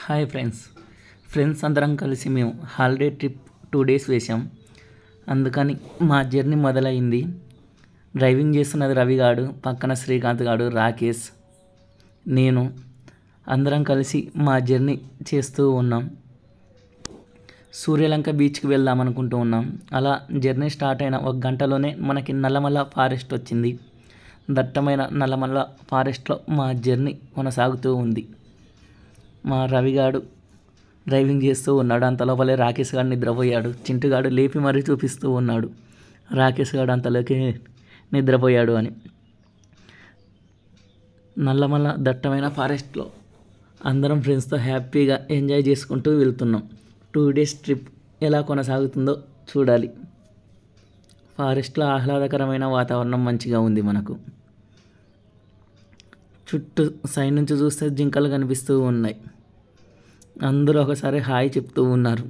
Hi friends friends అందరం కలిసి మేము హాలిడే ట్రిప్ టూ డేస్ వేసాం అందుకని మా జర్నీ మొదలైంది డ్రైవింగ్ చేస్తున్నది రవి గాడు పక్కన శ్రీకాంత్ గాడు రాకేష్ నేను అందరం కలిసి మా జర్నీ చేస్తూ ఉన్నాం సూర్యలంక బీచ్కి వెళ్దాం అనుకుంటూ ఉన్నాం అలా జర్నీ స్టార్ట్ అయిన ఒక గంటలోనే మనకి నల్లమల్ల ఫారెస్ట్ వచ్చింది దట్టమైన నల్లమల్ల ఫారెస్ట్లో మా జర్నీ కొనసాగుతూ ఉంది మా రవిగాడు డ్రైవింగ్ చేస్తూ ఉన్నాడు అంత లోపలే రాకేష్ గారు నిద్రపోయాడు చింటుగాడు లేపి మరీ చూపిస్తూ ఉన్నాడు రాకేష్ గారు అంతలోకి నిద్రపోయాడు అని నల్లమల్ల దట్టమైన ఫారెస్ట్లో అందరం ఫ్రెండ్స్తో హ్యాపీగా ఎంజాయ్ చేసుకుంటూ వెళ్తున్నాం టూ డేస్ ట్రిప్ ఎలా కొనసాగుతుందో చూడాలి ఫారెస్ట్లో ఆహ్లాదకరమైన వాతావరణం మంచిగా ఉంది మనకు చుట్టూ సైడ్ నుంచి చూస్తే జింకలు కనిపిస్తూ ఉన్నాయి అందరూ ఒకసారి హాయ్ చెప్తూ ఉన్నారు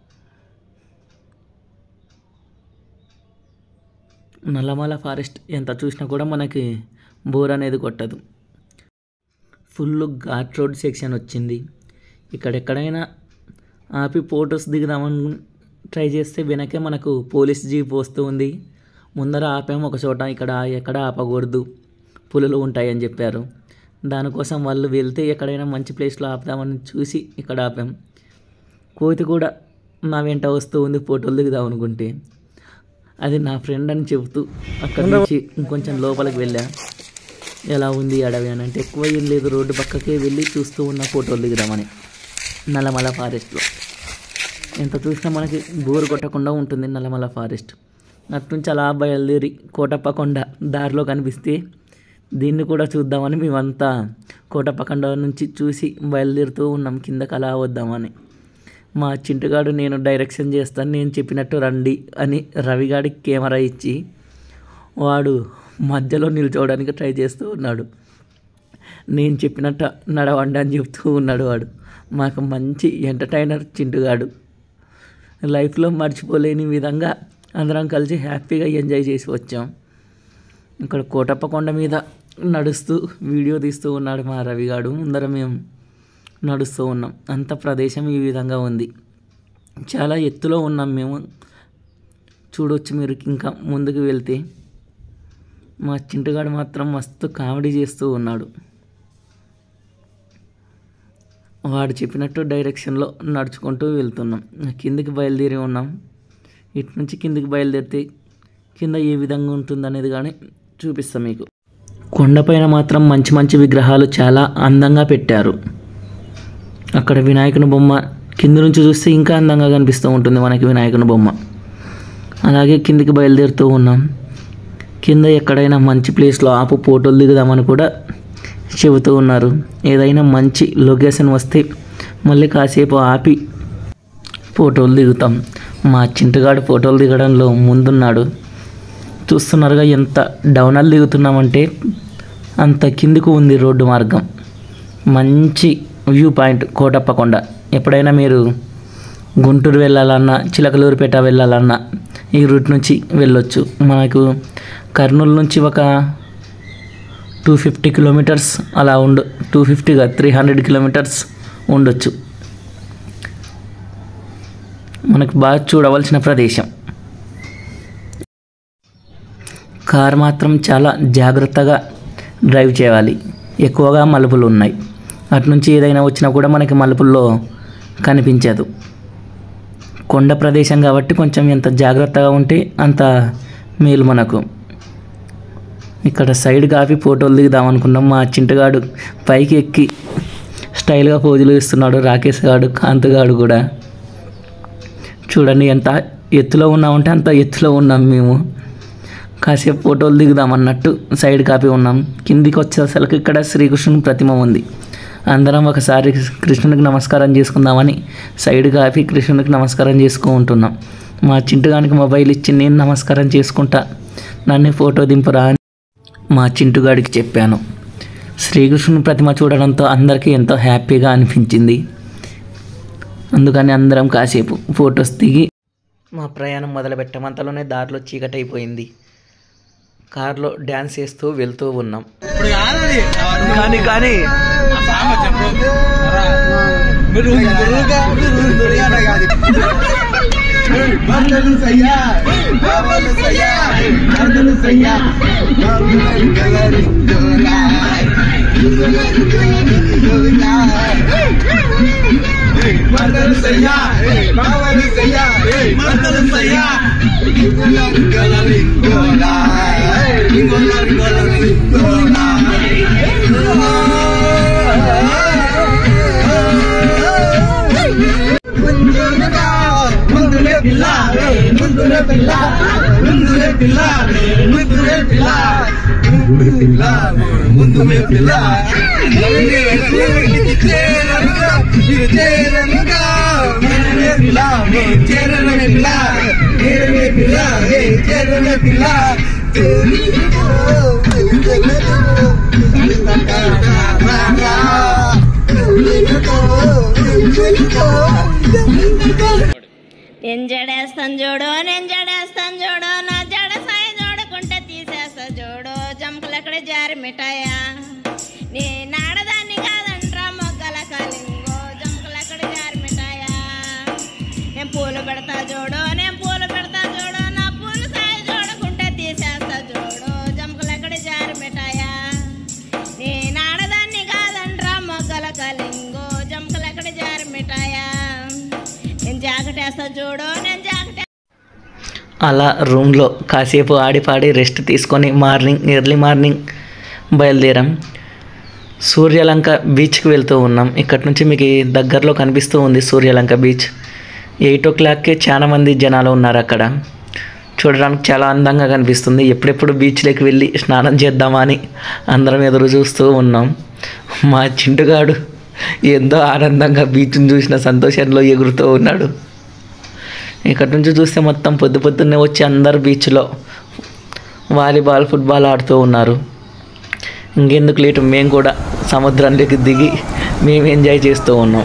నల్లమల ఫారెస్ట్ ఎంత చూసినా కూడా మనకి బోర్ అనేది కొట్టదు ఫుల్ ఘాట్ రోడ్ సెక్షన్ వచ్చింది ఇక్కడెక్కడైనా ఆపి ఫొటోస్ దిగుదామని ట్రై చేస్తే వెనకే మనకు పోలీస్ జీప్ వస్తూ ఉంది ముందర ఆపాము ఒక చోట ఇక్కడ ఎక్కడ ఆపకూడదు పులులు ఉంటాయని చెప్పారు దానికోసం వాళ్ళు వెళ్తే ఎక్కడైనా మంచి ప్లేస్లో ఆపుదామని చూసి ఇక్కడ ఆపాం కోతి కూడా నా వెంట వస్తూ ఉంది ఫోటోలు దిగుదాం అనుకుంటే అది నా ఫ్రెండ్ అని చెబుతూ అక్కడి నుంచి ఇంకొంచెం లోపలికి వెళ్ళా ఎలా ఉంది ఈ అడవి అని అంటే ఎక్కువ ఏం లేదు రోడ్డు పక్కకే వెళ్ళి చూస్తూ ఉన్న ఫోటోలు దిగుదామని నల్లమల ఫారెస్ట్లో ఎంత చూసినా మనకి బోరు కొట్టకుండా ఉంటుంది నల్లమల ఫారెస్ట్ అట్నుంచి అలా బయలుదేరి కోటప్ప కొండ దారిలో కనిపిస్తే దీన్ని కూడా చూద్దామని మేమంతా కోటప్ప కొండ నుంచి చూసి బయలుదేరుతూ ఉన్నాం కిందకి అలా వద్దామని మా చింటుగాడు నేను డైరెక్షన్ చేస్తాను నేను చెప్పినట్టు రండి అని రవిగాడికి కెమెరా ఇచ్చి వాడు మధ్యలో నిల్చోవడానికి ట్రై చేస్తూ ఉన్నాడు నేను చెప్పినట్టు నడవండి అని చెప్తూ ఉన్నాడు వాడు మాకు మంచి ఎంటర్టైనర్ చింటుగాడు లైఫ్లో మర్చిపోలేని విధంగా అందరం కలిసి హ్యాపీగా ఎంజాయ్ చేసి వచ్చాం ఇక్కడ కోటప్ప కొండ మీద నడుస్తూ వీడియో తీస్తూ ఉన్నాడు మా రవిగాడు ముందర మేము నడుస్తూ ఉన్నాం అంత ప్రదేశం ఈ విధంగా ఉంది చాలా ఎత్తులో ఉన్నాం మేము చూడొచ్చు మీరు ఇంకా ముందుకు వెళ్తే మా చింటుగాడు మాత్రం మస్తు కామెడీ చేస్తూ ఉన్నాడు వాడు చెప్పినట్టు డైరెక్షన్లో నడుచుకుంటూ వెళ్తున్నాం కిందికి బయలుదేరి ఉన్నాం ఇటు నుంచి కిందికి బయలుదేరితే కింద ఏ విధంగా ఉంటుందనేది కానీ చూపిస్తాం మీకు కొండపైన మాత్రం మంచి మంచి విగ్రహాలు చాలా అందంగా పెట్టారు అక్కడ వినాయకుని బొమ్మ కింద నుంచి చూస్తే ఇంకా అందంగా కనిపిస్తూ ఉంటుంది మనకి వినాయకుని బొమ్మ అలాగే కిందికి బయలుదేరుతూ ఉన్నాం కింద ఎక్కడైనా మంచి ప్లేస్లో ఆపు ఫోటోలు దిగుదామని కూడా చెబుతూ ఉన్నారు ఏదైనా మంచి లొకేషన్ వస్తే మళ్ళీ కాసేపు ఆపి ఫోటోలు దిగుతాం మా చింటుగాడు ఫోటోలు దిగడంలో ముందున్నాడు చూస్తున్నారుగా ఎంత డౌనల్ దిగుతున్నామంటే అంత కిందికి ఉంది రోడ్డు మార్గం మంచి వ్యూ పాయింట్ కోటప్పకొండ ఎప్పుడైనా మీరు గుంటూరు వెళ్ళాలన్నా చిలకలూరుపేట వెళ్ళాలన్నా ఈ రూట్ నుంచి వెళ్ళొచ్చు మనకు కర్నూలు నుంచి ఒక టూ ఫిఫ్టీ కిలోమీటర్స్ అలా ఉండు టూ ఫిఫ్టీగా త్రీ హండ్రెడ్ కిలోమీటర్స్ ఉండొచ్చు మనకు బాగా చూడవలసిన ప్రదేశం కార్ మాత్రం చాలా జాగ్రత్తగా డ్రైవ్ చేయాలి ఎక్కువగా మలుపులు ఉన్నాయి అటు నుంచి ఏదైనా వచ్చినా కూడా మనకి మలుపుల్లో కనిపించదు కొండ ప్రదేశం కాబట్టి కొంచెం ఎంత జాగ్రత్తగా ఉంటే అంత మేలు మనకు ఇక్కడ సైడ్ కాపి ఫోటోలు దిగుదాం అనుకున్నాం మా చింటగాడు పైకి ఎక్కి స్టైల్గా పోజులు ఇస్తున్నాడు రాకేష్ గాడు కాంత్ గాడు కూడా చూడండి ఎంత ఎత్తులో ఉన్నామంటే అంత ఎత్తులో ఉన్నాం మేము కాసేపు ఫోటోలు దిగుదాం అన్నట్టు సైడ్ కాపీ ఉన్నాం కిందికి వచ్చేసరికి ఇక్కడ శ్రీకృష్ణుని ప్రతిమ ఉంది అందరం ఒకసారి కృష్ణునికి నమస్కారం చేసుకుందామని సైడ్ కాపీ కృష్ణునికి నమస్కారం చేసుకుంటున్నాం మా చింటుగానికి మొబైల్ ఇచ్చి నేను నమస్కారం చేసుకుంటా నన్ను ఫోటో దింపురా అని మా చింటుగాడికి చెప్పాను శ్రీకృష్ణుని ప్రతిమ చూడడంతో అందరికీ ఎంతో హ్యాపీగా అనిపించింది అందుకని అందరం కాసేపు ఫొటోస్ దిగి మా ప్రయాణం మొదలుపెట్టమంతలోనే దారిలో చీకటి అయిపోయింది కార్లో డ్యాన్స్ చేస్తూ వెళ్తూ ఉన్నాం ఇప్పుడు కాదది కానీ కానీ ఆ సామ చెప్పు రా. గురువుగా గురువుగా కాదు మందలు సయ్యా బావలు సయ్యా మందలు సయ్యా బావలు కలరి డోలాయ్ మందలు సయ్యా బావలు సయ్యా మందలు సయ్యా కలరి డోలాయ్ కలరి డోలాయ్ ముందుగా ముందులే పిల్ల ముందులే పిల్ల ముందులే పిల్ల ముందులే పిల్ల ముందులే పిల్ల ముందులే పిల్ల చేరనుగా ఇది చేరనుగా ముందులే పిల్ల చేరనే పిల్ల చేరనే పిల్ల చేరనే పిల్ల నేను జడేస్తాను చూడు నేను జడేస్తాను చూడు నా జడ సాయి చూడకుంటే తీసేస్తా చూడు జంపలు ఎక్కడ జారి మిఠాయా నీ నాడదాన్ని కాదంట్రా మొగ్గల కలింగో జంపలు ఎక్కడ జారి మిఠాయా నేను పూలు పెడతా చూడు నేను పూలు పెడతా చూడు నా పూలు సాయి చూడకుంటే తీసేస్తా చూడు జంపలు ఎక్కడ జారి మిఠాయా నీ నాడదాన్ని కాదంట్రా మొగ్గల కలింగో జంపలు ఎక్కడ జారి మిఠాయా నేను జాకెట్ వేస్తా చూడు నేను జాకెట్ అలా రూమ్లో కాసేపు ఆడి పాడి రెస్ట్ తీసుకొని మార్నింగ్ ఎర్లీ మార్నింగ్ బయలుదేరాం సూర్యలంక బీచ్కి వెళ్తూ ఉన్నాం ఇక్కడ నుంచి మీకు ఈ దగ్గరలో కనిపిస్తూ ఉంది సూర్యలంక బీచ్ ఎయిట్ ఓ క్లాక్కే చాలా మంది జనాలు ఉన్నారు అక్కడ చూడడానికి చాలా అందంగా కనిపిస్తుంది ఎప్పుడెప్పుడు బీచ్లోకి వెళ్ళి స్నానం చేద్దామా అని అందరం ఎదురు చూస్తూ ఉన్నాం మా చింటుగాడు ఎంతో ఆనందంగా బీచ్ని చూసిన సంతోషంలో ఎగురుతూ ఉన్నాడు ఇక్కడ నుంచి చూస్తే మొత్తం పొద్దు పొద్దున్నే వచ్చి అందరు బీచ్లో వాలీబాల్ ఫుట్బాల్ ఆడుతూ ఉన్నారు ఇంకెందుకు లేటు మేము కూడా సముద్రంలోకి దిగి మేము ఎంజాయ్ చేస్తూ ఉన్నాం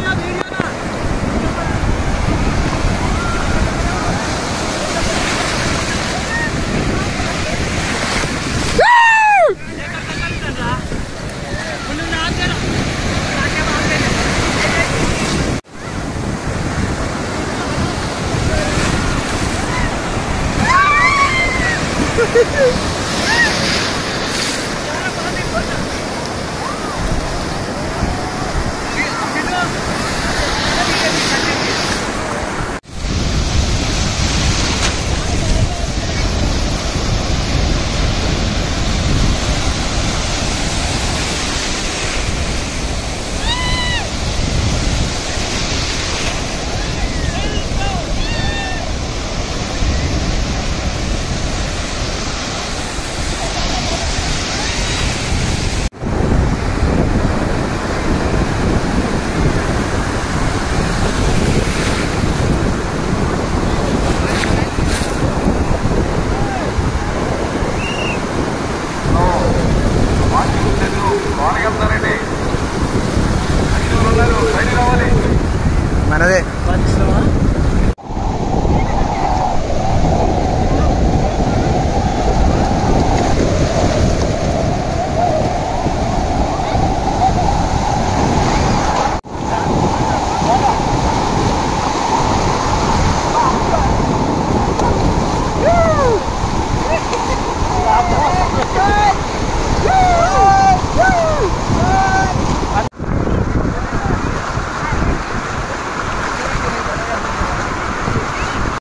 మనదే